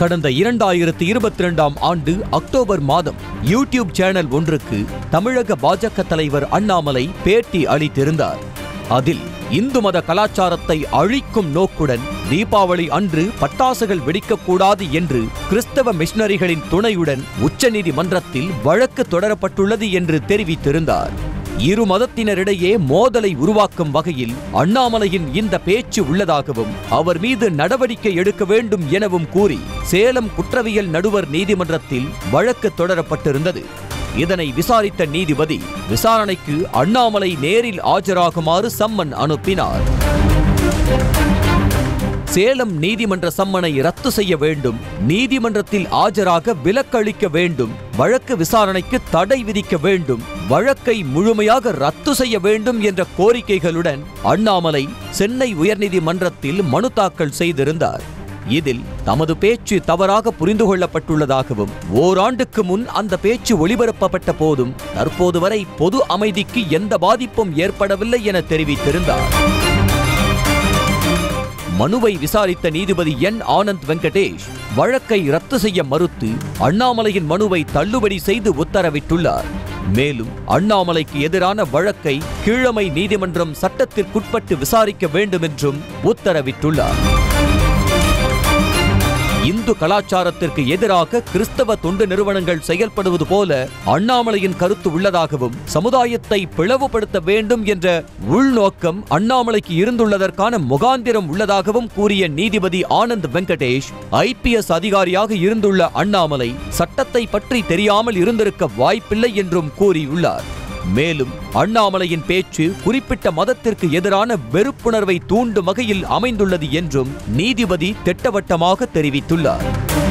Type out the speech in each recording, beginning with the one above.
கடந்த இரண்டாயிரத்தி இருபத்தி இரண்டாம் ஆண்டு அக்டோபர் மாதம் யூடியூப் சேனல் ஒன்றுக்கு தமிழக பாஜக தலைவர் அண்ணாமலை பேட்டி அளித்திருந்தார் அதில் இந்து மத கலாச்சாரத்தை அழிக்கும் நோக்குடன் தீபாவளி அன்று பட்டாசுகள் வெடிக்கக்கூடாது என்று கிறிஸ்தவ மிஷனரிகளின் துணையுடன் உச்சநீதிமன்றத்தில் வழக்கு தொடரப்பட்டுள்ளது என்று தெரிவித்திருந்தார் இரு மதத்தினரிடையே மோதலை உருவாக்கும் வகையில் அண்ணாமலையின் இந்த பேச்சு உள்ளதாகவும் அவர் மீது நடவடிக்கை எடுக்க வேண்டும் எனவும் கூறி சேலம் குற்றவியல் நடுவர் நீதிமன்றத்தில் வழக்கு தொடரப்பட்டிருந்தது இதனை விசாரித்த நீதிபதி விசாரணைக்கு அண்ணாமலை நேரில் ஆஜராகுமாறு சம்மன் அனுப்பினார் சேலம் நீதிமன்ற சம்மனை ரத்து செய்ய வேண்டும் நீதிமன்றத்தில் ஆஜராக விலக்களிக்க வேண்டும் வழக்கு விசாரணைக்கு தடை விதிக்க வேண்டும் வழக்கை முழுமையாக ரத்து செய்ய வேண்டும் என்ற கோரிக்கைகளுடன் அண்ணாமலை சென்னை உயர்நீதிமன்றத்தில் மனு தாக்கல் செய்திருந்தார் இதில் தமது பேச்சு தவறாக புரிந்து கொள்ளப்பட்டுள்ளதாகவும் ஓராண்டுக்கு முன் அந்த பேச்சு ஒளிபரப்பப்பட்ட போதும் தற்போது வரை பொது அமைதிக்கு எந்த பாதிப்பும் ஏற்படவில்லை என தெரிவித்திருந்தார் மனுவை விசாரித்த நீதிபதி என் ஆனந்த் வெங்கடேஷ் வழக்கை ரத்து செய்ய மறுத்து அண்ணாமலையின் மனுவை தள்ளுபடி செய்து உத்தரவிட்டுள்ளார் மேலும் அண்ணாமலைக்கு எதிரான வழக்கை கீழமை நீதிமன்றம் சட்டத்திற்குட்பட்டு விசாரிக்க வேண்டும் என்றும் உத்தரவிட்டுள்ளார் இந்து கலாச்சாரத்திற்கு எதிராக கிறிஸ்தவ தொண்டு நிறுவனங்கள் செயல்படுவது போல அண்ணாமலையின் கருத்து உள்ளதாகவும் சமுதாயத்தை பிளவுபடுத்த வேண்டும் என்ற உள்நோக்கம் அண்ணாமலைக்கு இருந்துள்ளதற்கான முகாந்திரம் உள்ளதாகவும் கூறிய நீதிபதி ஆனந்த் வெங்கடேஷ் ஐபிஎஸ் அதிகாரியாக இருந்துள்ள அண்ணாமலை சட்டத்தை பற்றி தெரியாமல் இருந்திருக்க வாய்ப்பில்லை என்றும் கூறியுள்ளார் மேலும் அண்ணாமலையின் பேச்சு குறிப்பிட்ட மதத்திற்கு எதிரான வெறுப்புணர்வை தூண்டும் வகையில் அமைந்துள்ளது என்றும் நீதிபதி திட்டவட்டமாக தெரிவித்துள்ளார்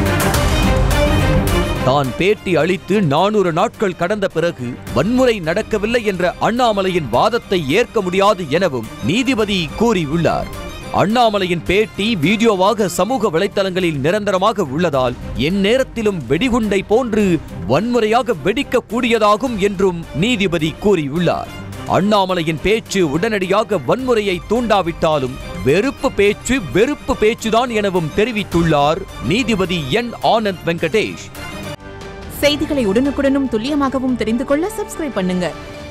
தான் பேட்டி அளித்து நானூறு நாட்கள் கடந்த பிறகு வன்முறை நடக்கவில்லை என்ற அண்ணாமலையின் வாதத்தை ஏற்க முடியாது எனவும் நீதிபதி கூறியுள்ளார் அண்ணாமலையின் பேட்டி வீடியோவாக சமூக வலைத்தளங்களில் நிரந்தரமாக உள்ளதால் எந்நேரத்திலும் வெடிகுண்டை போன்று வன்முறையாக வெடிக்கக்கூடியதாகும் என்றும் நீதிபதி கூறியுள்ளார் அண்ணாமலையின் பேச்சு உடனடியாக வன்முறையை தூண்டாவிட்டாலும் வெறுப்பு பேச்சு வெறுப்பு பேச்சுதான் எனவும் தெரிவித்துள்ளார் நீதிபதி என் ஆனந்த் வெங்கடேஷ் செய்திகளை உடனுக்குடனும் துல்லியமாகவும் தெரிந்து கொள்ள சப்ஸ்கிரைப் பண்ணுங்க